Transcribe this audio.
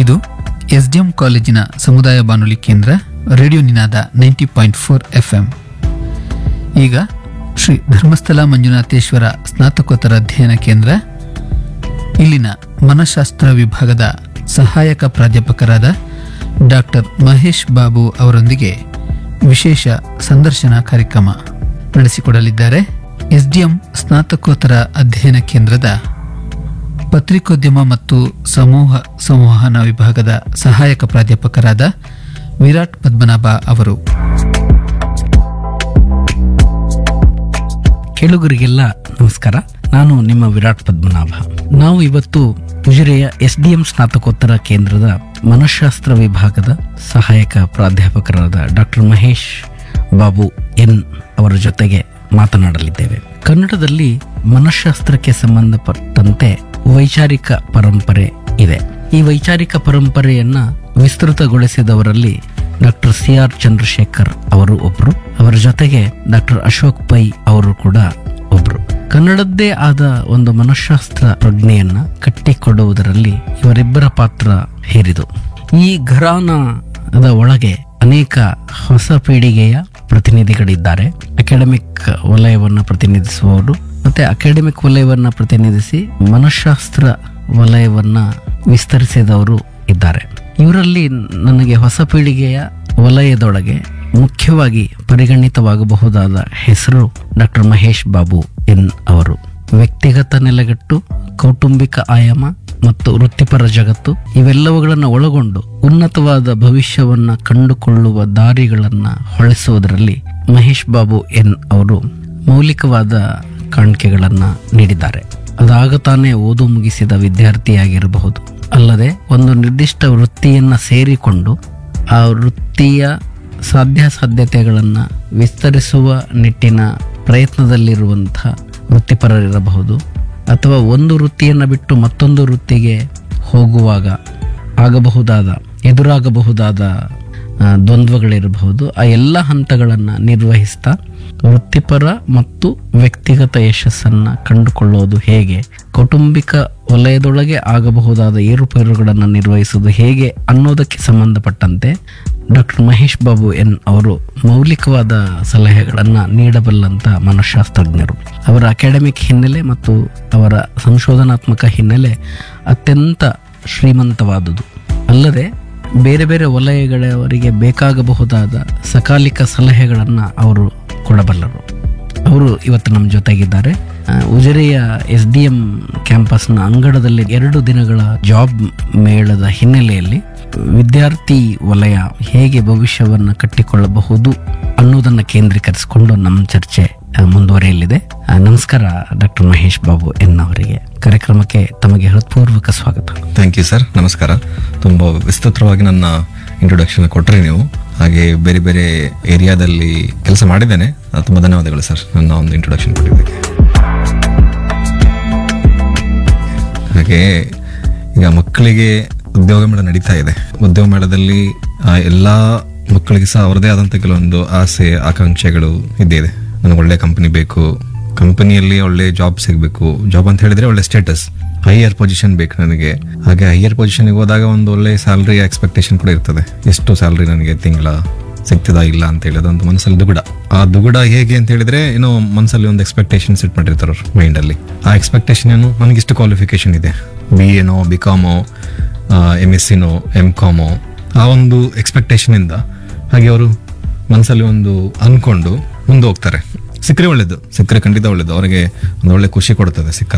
ಇದು ಎಸ್ಡಿಎಂ ಕಾಲೇಜಿನ ಸಮುದಾಯ ಬಾನುಲಿ ಕೇಂದ್ರ radio Ninaada ninety point four F M ಈಗ ಶ್ರೀ ಧರ್ಮಸ್ಥಳ ಮಂಜುನಾಥೇಶ್ವರ ಸ್ನಾತಕೋತ್ತರ ಅಧ್ಯಯನ ಕೇಂದ್ರ ಇಲ್ಲಿನ ಮನಃಶಾಸ್ತ್ರ ವಿಭಾಗದ ಸಹಾಯಕ ಪ್ರಾಧ್ಯಾಪಕರಾದ ಡಾಕ್ಟರ್ ಮಹೇಶ್ ಬಾಬು ಅವರೊಂದಿಗೆ ವಿಶೇಷ ಸಂದರ್ಶನ ಕಾರ್ಯಕ್ರಮ ನಡೆಸಿಕೊಡಲಿದ್ದಾರೆ ಎಸ್ಡಿಎಂ ಸ್ನಾತಕೋತ್ತರ ಅಧ್ಯಯನ ಕೇಂದ್ರದ ಪತ್ರಿಕೋದ್ಯಮ ಮತ್ತು ಸಮೂಹ ಸಂವಹನ ವಿಭಾಗದ ಸಹಾಯಕ ಪ್ರಾಧ್ಯಾಪಕರಾದ ವಿರಾಟ್ ಪದ್ಮನಾಭ ಅವರು ಕೇಳುಗರಿಗೆಲ್ಲ ನಮಸ್ಕಾರ ನಾನು ನಿಮ್ಮ ವಿರಾಟ್ ಪದ್ಮನಾಭ ನಾವು ಇವತ್ತು ಉಜಿರೆಯ ಎಸ್ ಡಿ ಎಂ ಸ್ನಾತಕೋತ್ತರ ಕೇಂದ್ರದ ಮನಃಶಾಸ್ತ್ರ ವಿಭಾಗದ ಸಹಾಯಕ ಪ್ರಾಧ್ಯಾಪಕರಾದ ಡಾಕ್ಟರ್ ಮಹೇಶ್ ಬಾಬು ಎನ್ ಅವರ ಜೊತೆಗೆ ಮಾತನಾಡಲಿದ್ದೇವೆ ಕನ್ನಡದಲ್ಲಿ ಮನಃಶಾಸ್ತ್ರಕ್ಕೆ ಸಂಬಂಧಪಟ್ಟಂತೆ ವೈಚಾರಿಕ ಪರಂಪರೆ ಇದೆ ಈ ವೈಚಾರಿಕ ಪರಂಪರೆಯನ್ನ ವಿಸ್ತೃತಗೊಳಿಸಿದವರಲ್ಲಿ ಡಾಕ್ಟರ್ ಸಿ ಆರ್ ಚಂದ್ರಶೇಖರ್ ಅವರು ಒಬ್ರು ಅವರ ಜೊತೆಗೆ ಡಾಕ್ಟರ್ ಅಶೋಕ್ ಪೈ ಅವರು ಕೂಡ ಒಬ್ರು ಕನ್ನಡದ್ದೇ ಆದ ಒಂದು ಮನಃಶಾಸ್ತ್ರ ಪ್ರಜ್ಞೆಯನ್ನ ಕಟ್ಟಿಕೊಡುವುದರಲ್ಲಿ ಇವರಿಬ್ಬರ ಪಾತ್ರ ಹೇರಿದು ಈ ಘರಾನದ ಒಳಗೆ ಅನೇಕ ಹೊಸ ಪೀಳಿಗೆಯ ಪ್ರತಿನಿಧಿಗಳಿದ್ದಾರೆ ಅಕಾಡೆಮಿಕ್ ವಲಯವನ್ನು ಪ್ರತಿನಿಧಿಸುವವರು ಮತ್ತೆ ಅಕಾಡೆಮಿಕ್ ವಲಯವನ್ನ ಪ್ರತಿನಿಧಿಸಿ ಮನಃಶಾಸ್ತ್ರ ವಲಯವನ್ನ ವಿಸ್ತರಿಸಿದವರು ಇದ್ದಾರೆ ಇವರಲ್ಲಿ ನನಗೆ ಹೊಸ ಪೀಳಿಗೆಯ ವಲಯದೊಳಗೆ ಮುಖ್ಯವಾಗಿ ಪರಿಗಣಿತವಾಗಬಹುದಾದ ಹೆಸರು ಡಾಕ್ಟರ್ ಮಹೇಶ್ ಬಾಬು ಎನ್ ಅವರು ವ್ಯಕ್ತಿಗತ ನೆಲೆಗಟ್ಟು ಕೌಟುಂಬಿಕ ಆಯಾಮ ಮತ್ತು ವೃತ್ತಿಪರ ಜಗತ್ತು ಇವೆಲ್ಲವುಗಳನ್ನು ಒಳಗೊಂಡು ಉನ್ನತವಾದ ಭವಿಷ್ಯವನ್ನ ಕಂಡುಕೊಳ್ಳುವ ದಾರಿಗಳನ್ನ ಹೊಳೆಸುವುದರಲ್ಲಿ ಮಹೇಶ್ ಬಾಬು ಎನ್ ಅವರು ಮೌಲಿಕವಾದ ಕಾಣಿಕೆಗಳನ್ನ ನೀಡಿದ್ದಾರೆ ಅದಾಗ ತಾನೇ ಓದು ಮುಗಿಸಿದ ವಿದ್ಯಾರ್ಥಿಯಾಗಿರಬಹುದು ಅಲ್ಲದೆ ಒಂದು ನಿರ್ದಿಷ್ಟ ವೃತ್ತಿಯನ್ನ ಸೇರಿಕೊಂಡು ಆ ವೃತ್ತಿಯ ಸಾಧ್ಯಾಸಾಧ್ಯತೆಗಳನ್ನು ವಿಸ್ತರಿಸುವ ನಿಟ್ಟಿನ ಪ್ರಯತ್ನದಲ್ಲಿರುವಂಥ ವೃತ್ತಿಪರರಿರಬಹುದು ಅಥವಾ ಒಂದು ವೃತ್ತಿಯನ್ನು ಬಿಟ್ಟು ಮತ್ತೊಂದು ವೃತ್ತಿಗೆ ಹೋಗುವಾಗ ಆಗಬಹುದಾದ ಎದುರಾಗಬಹುದಾದ ಆ, ದ್ವಂದ್ವಗಳಿರಬಹುದು ಆ ಎಲ್ಲ ಹಂತಗಳನ್ನು ನಿರ್ವಹಿಸ್ತಾ ವೃತ್ತಿಪರ ಮತ್ತು ವ್ಯಕ್ತಿಗತ ಯಶಸ್ಸನ್ನು ಕಂಡುಕೊಳ್ಳೋದು ಹೇಗೆ ಕೌಟುಂಬಿಕ ವಲಯದೊಳಗೆ ಆಗಬಹುದಾದ ಏರುಪೇರುಗಳನ್ನು ನಿರ್ವಹಿಸುವುದು ಹೇಗೆ ಅನ್ನೋದಕ್ಕೆ ಸಂಬಂಧಪಟ್ಟಂತೆ ಡಾಕ್ಟರ್ ಮಹೇಶ್ ಬಾಬು ಎನ್ ಅವರು ಮೌಲಿಕವಾದ ಸಲಹೆಗಳನ್ನು ನೀಡಬಲ್ಲಂತ ಮನಃಶಾಸ್ತ್ರಜ್ಞರು ಅವರ ಅಕಾಡೆಮಿಕ್ ಹಿನ್ನೆಲೆ ಮತ್ತು ಅವರ ಸಂಶೋಧನಾತ್ಮಕ ಹಿನ್ನೆಲೆ ಅತ್ಯಂತ ಶ್ರೀಮಂತವಾದುದು ಅಲ್ಲದೆ ಬೇರೆ ಬೇರೆ ವಲಯಗಳವರಿಗೆ ಬೇಕಾಗಬಹುದಾದ ಸಕಾಲಿಕ ಸಲಹೆಗಳನ್ನು ಅವರು ಕೊಡಬಲ್ಲರು ಅವರು ಇವತ್ತು ನಮ್ಮ ಜೊತೆಗಿದ್ದಾರೆ ಆ, ಉಜಿರೆಯ ಎಸ್ ಡಿ ಎಂ ಕ್ಯಾಂಪಸ್ನ ಅಂಗಡದಲ್ಲಿ ಎರಡು ದಿನಗಳ ಜಾಬ್ ಮೇಳದ ಹಿನ್ನೆಲೆಯಲ್ಲಿ ವಿದ್ಯಾರ್ಥಿ ವಲಯ ಹೇಗೆ ಭವಿಷ್ಯವನ್ನು ಕಟ್ಟಿಕೊಳ್ಳಬಹುದು ಅನ್ನೋದನ್ನು ಕೇಂದ್ರೀಕರಿಸಿಕೊಂಡು ನಮ್ಮ ಚರ್ಚೆ ಆ, ಮುಂದುವರಿಯಲಿದೆ ಆ, ನಮಸ್ಕಾರ ಡಾಕ್ಟರ್ ಮಹೇಶ್ ಬಾಬು ಎನ್ ಅವರಿಗೆ ಕಾರ್ಯಕ್ರಮಕ್ಕೆ ತಮಗೆ ಹೃತ್ಪೂರ್ವಕ ಸ್ವಾಗತ ಥ್ಯಾಂಕ್ ಯು ಸರ್ ನಮಸ್ಕಾರ ತುಂಬ ವಿಸ್ತೃತವಾಗಿ ನನ್ನ ಇಂಟ್ರೊಡಕ್ಷನ್ ಕೊಟ್ಟರೆ ನೀವು ಹಾಗೆ ಬೇರೆ ಬೇರೆ ಏರಿಯಾದಲ್ಲಿ ಕೆಲಸ ಮಾಡಿದ್ದೇನೆ ಆ, ತುಂಬ ಧನ್ಯವಾದಗಳು ಸರ್ ನನ್ನ ಒಂದು ಇಂಟ್ರೊಡಕ್ಷನ್ ಕೊಟ್ಟಿದ್ದಕ್ಕೆ ಹಾಗೆ ಈಗ ಮಕ್ಕಳಿಗೆ ಉದ್ಯೋಗ ಮೇಳ ನಡೀತಾ ಇದೆ ಉದ್ಯೋಗ ಮೇಳದಲ್ಲಿ ಆ, ಎಲ್ಲಾ ಮಕ್ಕಳಿಗೆ ಸಹ ಅವರದೇ ಆದಂಥ ಕೆಲವೊಂದು ಆಸೆ ಆಕಾಂಕ್ಷೆಗಳು ಇದ್ದೇ ಇದೆ ನನಗೆ ಒಳ್ಳೆ ಕಂಪನಿ ಬೇಕು ಕಂಪನಿಯಲ್ಲಿ ಒಳ್ಳೆ ಜಾಬ್ ಸಿಗಬೇಕು ಜಾಬ್ ಅಂತ ಹೇಳಿದ್ರೆ ಒಳ್ಳೆ ಸ್ಟೇಟಸ್ ಹೈಯರ್ ಪೊಸಿಷನ್ ಬೇಕು ನನಗೆ ಹಾಗೆ ಹೈಯರ್ ಪೊಸಿಷನ್ಗೆ ಹೋದಾಗ ಒಂದು ಒಳ್ಳೆ ಸ್ಯಾಲ್ರಿ ಎಕ್ಸ್ಪೆಕ್ಟೇಷನ್ ಕೂಡ ಇರ್ತದೆ ಎಷ್ಟು ಸ್ಯಾಲ್ರಿ ನನಗೆ ತಿಂಗಳ ಸಿಗ್ತದಾ ಇಲ್ಲ ಅಂತ ಹೇಳಿ ಅದೊಂದು ಮನಸ್ಸಲ್ಲಿ ದುಗುಡ ಆ ದುಗುಡ ಹೇಗೆ ಅಂತ ಹೇಳಿದ್ರೆ ಏನೋ ಮನಸ್ಸಲ್ಲಿ ಒಂದು ಎಕ್ಸ್ಪೆಕ್ಟೇಷನ್ ಸೆಟ್ ಮಾಡಿರ್ತಾರೆ ಅವ್ರ ಮೈಂಡಲ್ಲಿ ಆ ಎಕ್ಸ್ಪೆಕ್ಟೇಷನ್ ಏನು ನನಗೆ ಇಷ್ಟು ಕ್ವಾಲಿಫಿಕೇಶನ್ ಇದೆ ಬಿ ಎನೋ ಬಿ ಕಾಮೋ ಎಮ್ ಎಸ್ ಸಿನೋ ಎಮ್ ಕಾಮೋ ಆ ಒಂದು ಎಕ್ಸ್ಪೆಕ್ಟೇಷನ್ ಇಂದ ಹಾಗೆ ಅವರು ಮನಸ್ಸಲ್ಲಿ ಒಂದು ಅನ್ಕೊಂಡು ಮುಂದೆ ಹೋಗ್ತಾರೆ ಸಿಕ್ಕರೆ ಒಳ್ಳೇದು ಸಿಕ್ಕರೆ ಖಂಡಿತ ಒಳ್ಳೇದು ಅವರಿಗೆ ಒಂದು ಒಳ್ಳೆ ಖುಷಿ ಕೊಡ್ತದೆ ಸಿಕ್ಕ